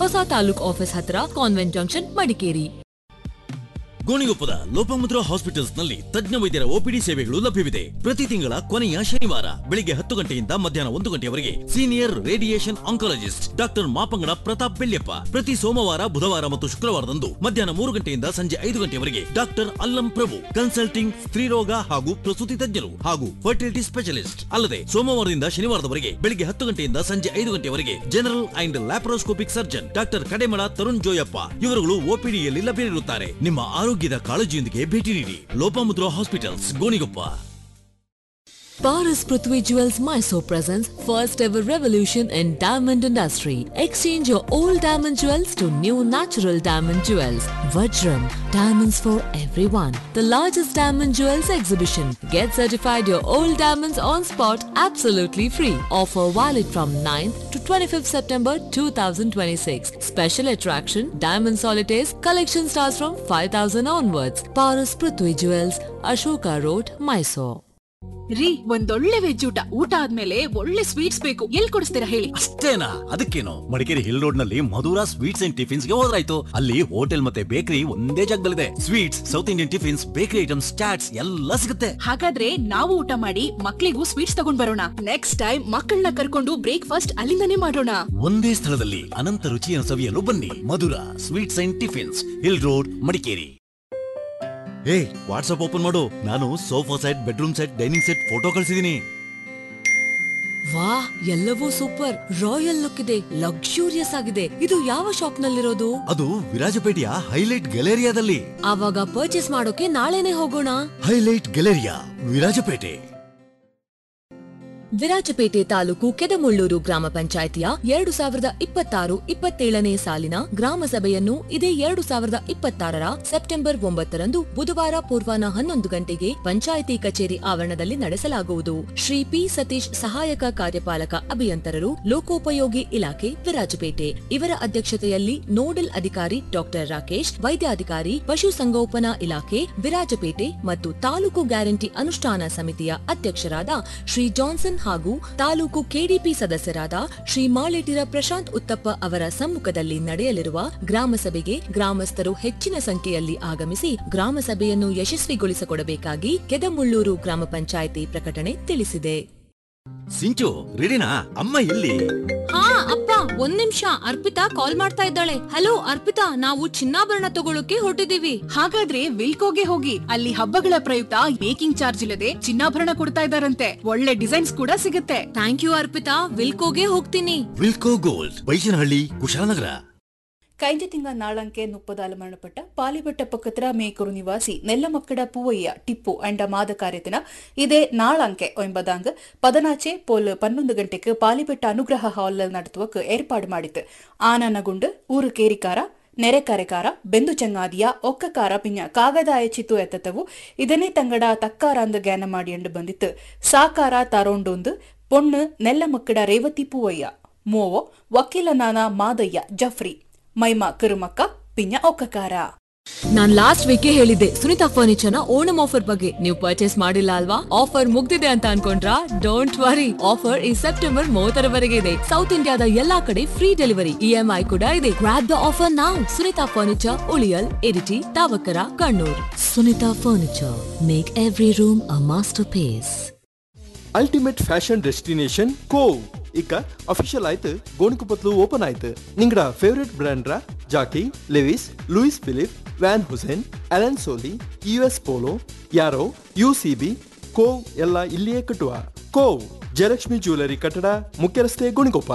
ಹೊಸ ತಾಲೂಕ್ ಆಫೀಸ್ ಹತ್ರ convent junction Madikeri ಗೋಣಿಗೊಪ್ಪದ ಲೋಪಮುದ್ರಾ ಹಾಸ್ಪಿಟಲ್ಸ್ ನಲ್ಲಿ ತಜ್ಞ ವೈದ್ಯರ ಓಪಿಡಿ ಸೇವೆಗಳು ಲಭ್ಯವಿದೆ ಪ್ರತಿ ತಿಂಗಳ ಕೊನೆಯ ಶನಿವಾರ ಬೆಳಿಗ್ಗೆ ಹತ್ತು ಗಂಟೆಯಿಂದ ಮಧ್ಯಾಹ್ನ ಒಂದು ಗಂಟೆಯವರೆಗೆ senior radiation oncologist doctor Mapangada Prathap Belliappa ಪ್ರತಿ ಸೋಮವಾರ ಬುಧವಾರ ಮತ್ತು ಶುಕ್ರವಾರದಂದು ಮಧ್ಯಾಹ್ನ ಮೂರು ಗಂಟೆಯಿಂದ ಸಂಜೆ ಐದು ಗಂಟೆಯವರೆಗೆ ಡಾಕ್ಟರ್ ಅಲ್ಲಂ ಪ್ರಭು ಕನ್ಸಲ್ಟಿಂಗ್ ಸ್ತ್ರೀರೋಗ ಹಾಗೂ ಪ್ರಸೂತಿ ತಜ್ಞರು ಹಾಗೂ ಫರ್ಟಿಲಿಟಿ ಸ್ಪೆಷಲಿಸ್ಟ್ ಅಲ್ಲದೆ ಸೋಮವಾರದಿಂದ ಶನಿವಾರದವರೆಗೆ ಬೆಳಿಗ್ಗೆ ಹತ್ತು ಗಂಟೆಯಿಂದ ಸಂಜೆ ಐದು ಗಂಟೆಯವರೆಗೆ general and laparoscopic surgeon doctor Kademala Tarun Joyappa ಇವರುಗಳು ಓಪಿಡಿಯಲ್ಲಿ ಲಭ್ಯರಿರುತ್ತಾರೆ ನಿಮ್ಮ ಆರೋಗ್ಯದ ಕಾಳಜಿಯೊಂದಿಗೆ ಭೇಟಿ ನೀಡಿ Lopamudra hospitals Gonikoppa Paris Prithvi Jewels Mysore presents first ever revolution in diamond industry. Exchange your old diamond jewels to new natural diamond jewels. Vajram, diamonds for everyone. The largest diamond jewels exhibition. Get certified your old diamonds on spot absolutely free. Offer valid from 9th to 25th September 2026. Special attraction, diamond solitaires, collection starts from 5000 onwards. Paris Prithvi Jewels, Ashoka Road, Mysore. ರೀ ಒಂದೊಳ್ಳೆ veg ಊಟ ಊಟ ಆದ್ಮೇಲೆ ಒಳ್ಳೆ sweets ಬೇಕು L ಕೊಡಿಸ್ತೀರಾ ಹೇಳಿ ಅಷ್ಟೇನಾ ಅದಕ್ಕೇನು ಮಡಿಕೇರಿ ಹಿಲ್ ರೋಡ್ ನಲ್ಲಿ ಮಧುರಾ ಸ್ವೀಟ್ಸ್ ಅಂಡ್ ಟಿಫಿನ್ಸ್ ಗೆ ಹೋದ್ರಾಯ್ತು ಅಲ್ಲಿ ಹೋಟೆಲ್ ಮತ್ತೆ ಬೇಕರಿ ಒಂದೇ ಜಾಗದಲ್ಲಿದೆ sweets south Indian tiffins bakery items chats ಎಲ್ಲ ಸಿಗುತ್ತೆ ಹಾಗಾದ್ರೆ ನಾವು ಊಟ ಮಾಡಿ ಮಕ್ಳಿಗೂ ಸ್ವೀಟ್ಸ್ ತಗೊಂಡ್ ಬರೋಣ ನೆಕ್ಸ್ಟ್ ಟೈಮ್ ಮಕ್ಕಳನ್ನ ಕರ್ಕೊಂಡು ಬ್ರೇಕ್ಫಾಸ್ಟ್ ಅಲ್ಲಿಂದನೇ ಮಾಡೋಣ ಒಂದೇ ಸ್ಥಳದಲ್ಲಿ ಅನಂತ ರುಚಿಯನ್ನು ಸವಿಯಲು ಬನ್ನಿ Madhura sweets and tiffins hill road Madikeri ಏ ವಾಟ್ಸ್ಆಪ್ ಓಪನ್ ಮಾಡು ನಾನು sofa set bedroom set dining set photo ಕಳ್ಸಿದೀನಿ ವಾ ಎಲ್ಲವೂ ಸೂಪರ್ ರಾಯಲ್ ಲುಕ್ ಇದೆ ಲಕ್ಸುರಿಯಸ್ ಆಗಿದೆ ಇದು ಯಾವ ಶಾಪ್ ನಲ್ಲಿರೋದು ಅದು ವಿರಾಜಪೇಟೆಯ ಹೈಲೈಟ್ ಗ್ಯಾಲೇರಿಯಾದಲ್ಲಿ ಆವಾಗ ಪರ್ಚೇಸ್ ಮಾಡೋಕೆ ನಾಳೆನೆ ಹೋಗೋಣ ಹೈಲೈಟ್ ಗ್ಯಾಲೇರಿಯಾ ವಿರಾಜಪೇಟೆ ವಿರಾಜಪೇಟೆ ತಾಲೂಕು ಕೆದಮುಳ್ಳೂರು ಗ್ರಾಮ ಪಂಚಾಯಿತಿಯ ಎರಡು ಸಾವಿರದ ಇಪ್ಪತ್ತಾರು ಇಪ್ಪತ್ತೇಳನೇ ಸಾಲಿನ ಗ್ರಾಮ ಸಭೆಯನ್ನು ಇದೇ ಎರಡು ಸಾವಿರದ ಇಪ್ಪತ್ತಾರರ ಸೆಪ್ಟೆಂಬರ್ ಒಂಬತ್ತರಂದು ಬುಧವಾರ ಪೂರ್ವಾಹ್ನ ಹನ್ನೊಂದು ಗಂಟೆಗೆ ಪಂಚಾಯಿತಿ ಕಚೇರಿ ಆವರಣದಲ್ಲಿ ನಡೆಸಲಾಗುವುದು ಶ್ರೀ ಪಿ ಸತೀಶ್ ಸಹಾಯಕ ಕಾರ್ಯಪಾಲಕ ಅಭಿಯಂತರರು ಲೋಕೋಪಯೋಗಿ ಇಲಾಖೆ ವಿರಾಜಪೇಟೆ ಇವರ ಅಧ್ಯಕ್ಷತೆಯಲ್ಲಿ ನೋಡಲ್ ಅಧಿಕಾರಿ ಡಾಕ್ಟರ್ ರಾಕೇಶ್ ವೈದ್ಯಾಧಿಕಾರಿ ಪಶುಸಂಗೋಪನಾ ಇಲಾಖೆ ವಿರಾಜಪೇಟೆ ಮತ್ತು ತಾಲೂಕು ಗ್ಯಾರಂಟಿ ಅನುಷ್ಠಾನ ಸಮಿತಿಯ ಅಧ್ಯಕ್ಷರಾದ ಶ್ರೀ ಜಾನ್ಸನ್ ಹಾಗೂ ತಾಲೂಕು ಕೆಡಿಪಿ ಸದಸ್ಯರಾದ ಶ್ರೀ ಮಾಳಿಟಿರ ಪ್ರಶಾಂತ್ ಉತ್ತಪ್ಪ ಅವರ ಸಮ್ಮುಖದಲ್ಲಿ ನಡೆಯಲಿರುವ ಗ್ರಾಮ ಸಭೆಗೆ ಗ್ರಾಮಸ್ಥರು ಹೆಚ್ಚಿನ ಸಂಖ್ಯೆಯಲ್ಲಿ ಆಗಮಿಸಿ ಗ್ರಾಮ ಸಭೆಯನ್ನು ಯಶಸ್ವಿಗೊಳಿಸಿಕೊಡಬೇಕಾಗಿ ಕೆದಮುಳ್ಳೂರು ಗ್ರಾಮ ಪಂಚಾಯಿತಿ ಪ್ರಕಟಣೆ ತಿಳಿಸಿದೆ ಸಿಂಚು ರೆಡಿನಾ ಅಮ್ಮ ಇಲ್ಲಿ ಹಾ ಅಪ್ಪ ಒಂದ್ ನಿಮಿಷ ಅರ್ಪಿತಾ ಕಾಲ್ ಮಾಡ್ತಾ ಇದ್ದಾಳೆ ಹಲೋ ಅರ್ಪಿತಾ ನಾವು ಚಿನ್ನಾಭರಣ ತಗೊಳಕ್ಕೆ ಹೊರಟಿದೀವಿ ಹಾಗಾದ್ರೆ ವಿಲ್ಕೋಗೆ ಹೋಗಿ ಅಲ್ಲಿ ಹಬ್ಬಗಳ ಪ್ರಯುಕ್ತ ಮೇಕಿಂಗ್ ಚಾರ್ಜ್ ಇಲ್ಲದೆ ಚಿನ್ನಾಭರಣ ಕೊಡ್ತಾ ಇದಾರಂತೆ ಒಳ್ಳೆ ಡಿಸೈನ್ಸ್ ಕೂಡ ಸಿಗುತ್ತೆ ಥ್ಯಾಂಕ್ ಯು ಅರ್ಪಿತಾ ವಿಲ್ಕೋಗೆ ಹೋಗ್ತೀನಿ ವಿಲ್ಕೋ ಗೋಲ್ಡ್ ಬೈಶನಹಳ್ಳಿ ಕುಶಾಲನಗರ കഴിഞ്ഞ തിങ്കൾ നാളങ്കെ മുപ്പതാല് മരണപ്പെട്ട പാലിവട്ട പക്കത്ര മേക്കൂർ നിവാസി നെല്ലമക്കട പൂവയ്യ ಟಿಪ್ಪು ಅಂಡ ಮಾದ ಕಾರ್ಯತಿನ ಇದೇ ನಾಳಂಕೆ ಒಂಬದಾಂಗ್ ಪದನಾಚೆ ಪೋಲ್ ಪನ್ನೊಂದು ಗಂಟೆಗೆ ಪಾಲಿಬೆಟ್ಟ ಅನುಗ್ರಹ ಹಾಲ್ ನಡೆಸುವಕ್ಕೆ ಏರ್ಪಾಡು ಮಾಡಿತ್ತು ಆನನಗುಂಡು ಊರು ಕೇರಿಕಾರ ನೆರೆಕರೆಕಾರ ಬೆಂದು ಚಂಗಾದಿಯ ಒಕ್ಕಕಾರ ಪಿಂಜ ಕಾಗದಾಯ ಚಿತ್ತು ಎತ್ತತವು ಇದನ್ನೇ ತಂಗಡ ತಕ್ಕಾರ ಅಂದ ಜ್ಞಾನ ಮಾಡಿಯಂಡು ಬಂದಿತ್ತು ಸಾಕಾರ ತರೋಂಡೊಂದು ಪೊಣ್ಣು ನೆಲ್ಲಮಕ್ಕಡ ರೇವತಿ ಪೂವಯ್ಯ ಮೋವೋ ವಕೀಲನಾನ ಮಾದಯ್ಯ ಜಫ್ರಿ ಮೈಮಾ ಕಿರುಮಕ್ಕ ಪಿಂಜ ಒಕ್ಕಕಾರ ನಾನ್ ಲಾಸ್ಟ್ ವೀಕ್ ಹೇಳಿದ್ದೆ ಸುನಿತಾ ಫರ್ನಿಚರ್ ನ ಓಣಂ ಆಫರ್ ಬಗ್ಗೆ ನೀವು ಪರ್ಚೇಸ್ ಮಾಡಿಲ್ಲ ಅಲ್ವಾ ಆಫರ್ ಮುಗ್ದಿದೆ ಅಂತ ಅನ್ಕೊಂಡ್ರಾ ಡೋಂಟ್ ವರಿ ಆಫರ್ ಈ ಸೆಪ್ಟೆಂಬರ್ ಮೂವತ್ತರವರೆಗೆ ಇದೆ ಸೌತ್ ಇಂಡಿಯಾದ ಎಲ್ಲಾ ಕಡೆ ಫ್ರೀ ಡೆಲಿವರಿ ಇಎಂಐ ಕೂಡ ಇದೆ ಗ್ರಾಪ್ ದ ಆಫರ್ ನಾವು ಸುನಿತಾ ಫರ್ನಿಚರ್ ಉಳಿಯಲ್ Iritty Thavakkara Kannur Sunita furniture make every room a masterpiece ultimate fashion destination ಕೋವ್ ಇಕ ಅಫಿಷಿಯಲ್ ಆಯ್ತು ಗೋಣಿಕೊಪ್ಪತ್ಲು ಓಪನ್ ಆಯ್ತು ನಿಂಗಡ ಫೇವರೇಟ್ ಬ್ರ್ಯಾಂಡ್ರ Jockey Levi's Louis Philippe Van Heusen Allen Solly U S Polo ಯಾರೋ ಯು ಸಿ ಬಿ ಕೋವ್ ಎಲ್ಲ ಇಲ್ಲಿಯೇ ಕಟ್ಟುವ ಕೋವ್ ಜಯಲಕ್ಷ್ಮಿ ಜ್ಯುವೆಲರಿ ಕಟ್ಟಡ ಮುಖ್ಯ ರಸ್ತೆ ಗೋಣಿಕೊಪ್ಪ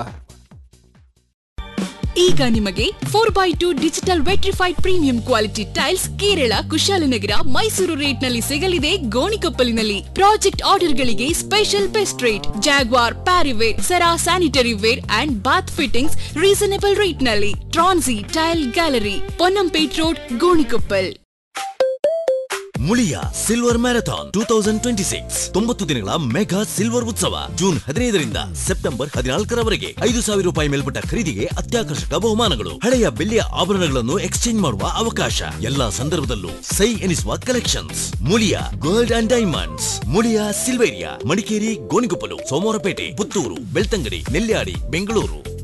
ಈಗ ನಿಮಗೆ four by two digital vitrified premium quality tiles Kerala Kushalnagar Mysuru rate ನಲ್ಲಿ ಸಿಗಲಿದೆ ಗೋಣಿಕೊಪ್ಪಲಿನಲ್ಲಿ ಪ್ರಾಜೆಕ್ಟ್ ಆರ್ಡರ್ ಗಳಿಗೆ special best rate Jaguar Parryware Cera sanitary ware and bath fittings reasonable rate ನಲ್ಲಿ ಟ್ರಾನ್ಸಿ tile gallery Ponnampet road Gonikoppal Muliya silver marathon two thousand twenty six ತೊಂಬತ್ತು ದಿನಗಳ mega silver ಉತ್ಸವ June ಹದಿನೈದರಿಂದ ಸೆಪ್ಟೆಂಬರ್ ಹದಿನಾಲ್ಕರವರೆಗೆ ಐದು ಸಾವಿರ ರೂಪಾಯಿ ಮೇಲ್ಪಟ್ಟ ಖರೀದಿಗೆ ಅತ್ಯಾಕರ್ಷಕ ಬಹುಮಾನಗಳು ಹಳೆಯ ಬೆಳ್ಳಿಯ ಆಭರಣಗಳನ್ನು ಎಕ್ಸ್ಚೇಂಜ್ ಮಾಡುವ ಅವಕಾಶ ಎಲ್ಲಾ ಸಂದರ್ಭದಲ್ಲೂ ಸೈ ಎನಿಸುವ collections Muliya gold and diamonds Muliya Silveria Madikeri Gonikoppal Somwarpet Puttur Belthangady Nelyadi Bengaluru